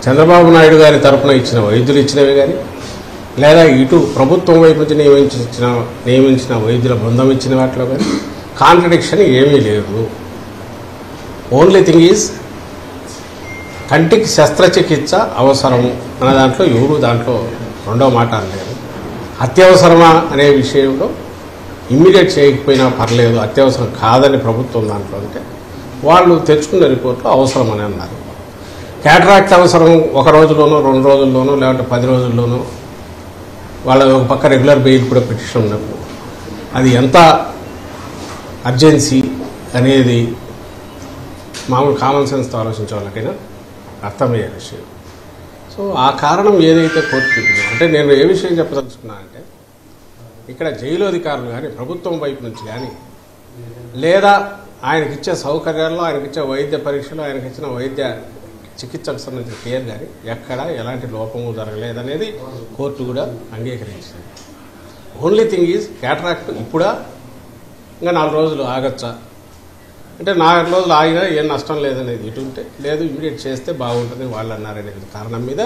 చంద్రబాబు నాయుడు గారి తరపున ఇచ్చిన వైద్యులు ఇచ్చినవి కానీ లేదా ఇటు ప్రభుత్వం వైపు నుంచి నియమించిన నియమించిన వైద్యుల బృందం ఇచ్చిన వాటిలో కానీ కాంట్రడిక్షన్ ఏమీ లేదు ఓన్లీ థింగ్ ఈజ్ కంటికి శస్త్రచికిత్స అవసరము అనే దాంట్లో ఎవరు దాంట్లో రెండో మాట అనలేదు అత్యవసరమా అనే విషయంలో ఇమ్మీడియట్ చేయకపోయినా పర్లేదు అత్యవసరం కాదని ప్రభుత్వం దాంట్లో అంటే వాళ్ళు తెచ్చుకున్న రిపోర్ట్లో అవసరం అని అన్నారు క్యాటరాక్ట్ అవసరం ఒక రోజులోనో రెండు రోజుల్లోనో లేదంటే పది రోజుల్లోనో వాళ్ళ ఒక పక్క రెగ్యులర్ బెయిల్ కూడా పిటిషన్ ఉన్నప్పుడు అది ఎంత అర్జెన్సీ అనేది మామూలు కామన్ సెన్స్తో ఆలోచించే వాళ్ళకైనా అర్థమయ్యే విషయం సో ఆ కారణం ఏదైతే కోర్టుకి ఇచ్చిందో, అంటే నేను ఏ విషయం చెప్పదలుచుకున్నా అంటే ఇక్కడ జైలు అధికారులు కానీ ప్రభుత్వం వైపు నుంచి కానీ లేదా ఆయనకిచ్చే సౌకర్యాల్లో ఆయనకిచ్చే వైద్య పరీక్షలు ఆయనకిచ్చిన వైద్య చికిత్సకు సంబంధించిన కేర్ కానీ ఎక్కడ ఎలాంటి లోపము జరగలేదనేది కోర్టు కూడా అంగీకరించింది ఓన్లీ థింగ్ ఈజ్ క్యాటరాక్ట్ ఇప్పుడా ఇంకా నాలుగు రోజులు ఆగచ్చా అంటే నాలుగు రోజులు ఆగినా ఏం నష్టం లేదనేది ఇటు ఉంటే లేదు ఇమీడియట్ చేస్తే బాగుంటుంది వాళ్ళు అన్నారనేది కారణం మీద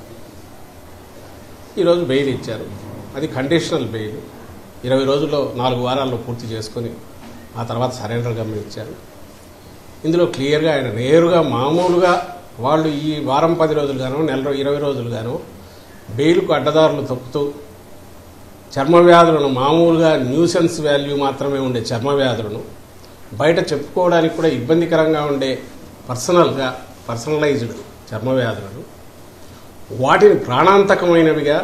ఈరోజు బెయిల్ ఇచ్చారు అది కండిషనల్ బెయిల్ ఇరవై రోజుల్లో నాలుగు వారాల్లో పూర్తి చేసుకొని ఆ తర్వాత సరెండర్ గమ్యం ఇచ్చారు ఇందులో క్లియర్గా ఆయన నేరుగా మామూలుగా వాళ్ళు ఈ వారం పది రోజులు గాను నెల రో- ఇరవై రోజులు గాను బెయిల్కు అడ్డదారులు తొక్కుతూ చర్మ వ్యాధులను మామూలుగా న్యూసెన్స్ వాల్యూ మాత్రమే ఉండే చర్మ వ్యాధులను బయట చెప్పుకోవడానికి కూడా ఇబ్బందికరంగా ఉండే పర్సనల్గా పర్సనలైజ్డ్ చర్మ వ్యాధులను వాటిని ప్రాణాంతకమైనవిగా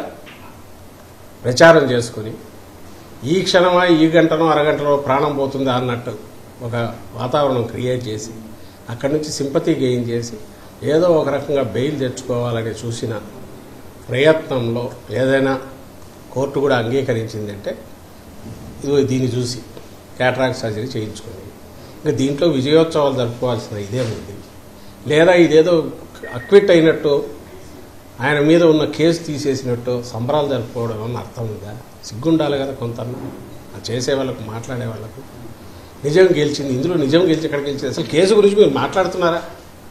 ప్రచారం చేసుకొని ఈ క్షణమా ఈ గంటనో అరగంటలో ప్రాణం పోతుందా అన్నట్టు ఒక వాతావరణం క్రియేట్ చేసి అక్కడి నుంచి సింపతి గెయిన్ చేసి ఏదో ఒక రకంగా బెయిల్ తెచ్చుకోవాలని చూసిన ప్రయత్నంలో ఏదైనా కోర్టు కూడా అంగీకరించిందంటే ఇది దీన్ని చూసి క్యాటరాక్ట్ సర్జరీ చేయించుకుంది ఇంకా దీంట్లో విజయోత్సవాలు జరుపుకోవాల్సిన ఇదే ఉంది లేదా ఇదేదో అక్విట్ అయినట్టు ఆయన మీద ఉన్న కేసు తీసేసినట్టు సంబరాలు జరుపుకోవడం అన్న అర్థం ఉందా సిగ్గుండాలి కదా కొంత ఆ చేసే వాళ్ళకు మాట్లాడే వాళ్ళకు నిజం గెలిచింది ఇందులో నిజం గెలిచి ఎక్కడ గెలిచింది అసలు కేసు గురించి మీరు మాట్లాడుతున్నారా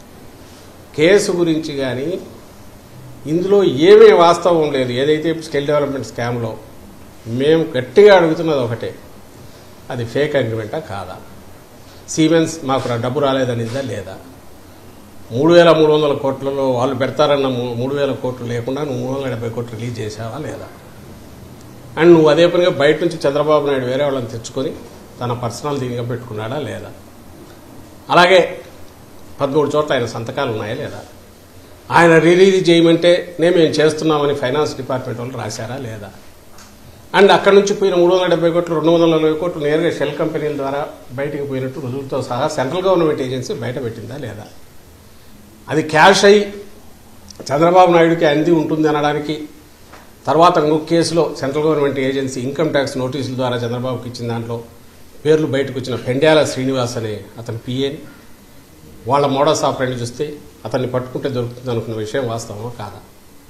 కేసు గురించి కానీ ఇందులో ఏమీ వాస్తవం లేదు ఏదైతే స్కిల్ డెవలప్మెంట్ స్కామ్లో మేము గట్టిగా అడుగుతున్నది ఒకటే అది ఫేక్ అగ్రిమెంటా కాదా సీమెన్స్ మాకు రా- డబ్బు రాలేదనిదా లేదా మూడు వేల మూడు వందల కోట్లలో వాళ్ళు పెడతారన్న మూ- మూడు వేల కోట్లు లేకుండా నువ్వు మూడు వందల డెబ్బై కోట్లు రిలీజ్ చేసావా లేదా అండ్ నువ్వు అదే పనిగా బయట నుంచి చంద్రబాబు నాయుడు వేరే వాళ్ళని తెచ్చుకొని తన పర్సనల్ దీనిగా పెట్టుకున్నాడా లేదా అలాగే పదమూడు చోట్ల ఆయన సంతకాలు ఉన్నాయా లేదా ఆయన రిలీజ్ చేయమంటే నేను మేము చేస్తున్నామని ఫైనాన్స్ డిపార్ట్మెంట్ వాళ్ళు రాశారా లేదా అండ్ అక్కడ నుంచి పోయిన మూడు వందల డెబ్బై కోట్లు రెండు వందల నలభై కోట్లు నేరుగా షెల్ కంపెనీల ద్వారా బయటికి పోయినట్టు రుజువుతో సహా సెంట్రల్ గవర్నమెంట్ ఏజెన్సీ బయట పెట్టిందా లేదా అది క్యాష్ అయి చంద్రబాబు నాయుడుకి అంది ఉంటుంది అనడానికి తర్వాత ఇంకొక కేసులో central government agency income tax నోటీసుల ద్వారా చంద్రబాబుకి ఇచ్చిన దాంట్లో పేర్లు బయటకు వచ్చిన పెండ్యాల శ్రీనివాస్ అనే అతని పిఏని వాళ్ళ మోడల్స్ ఆపరేట్ చూస్తే అతన్ని పట్టుకుంటే దొరుకుతుంది అనుకున్న విషయం వాస్తవమా కాదా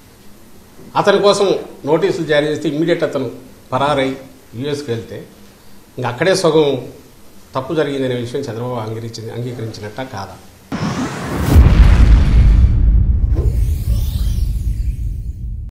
అతని కోసం నోటీసులు జారీ చేస్తే ఇమ్మీడియట్ అతను పరారై యుఎస్కి వెళ్తే ఇంక అక్కడే సగం తప్పు జరిగిందనే విషయం చంద్రబాబు అంగీకరించి అంగీకరించినట్ట కాదా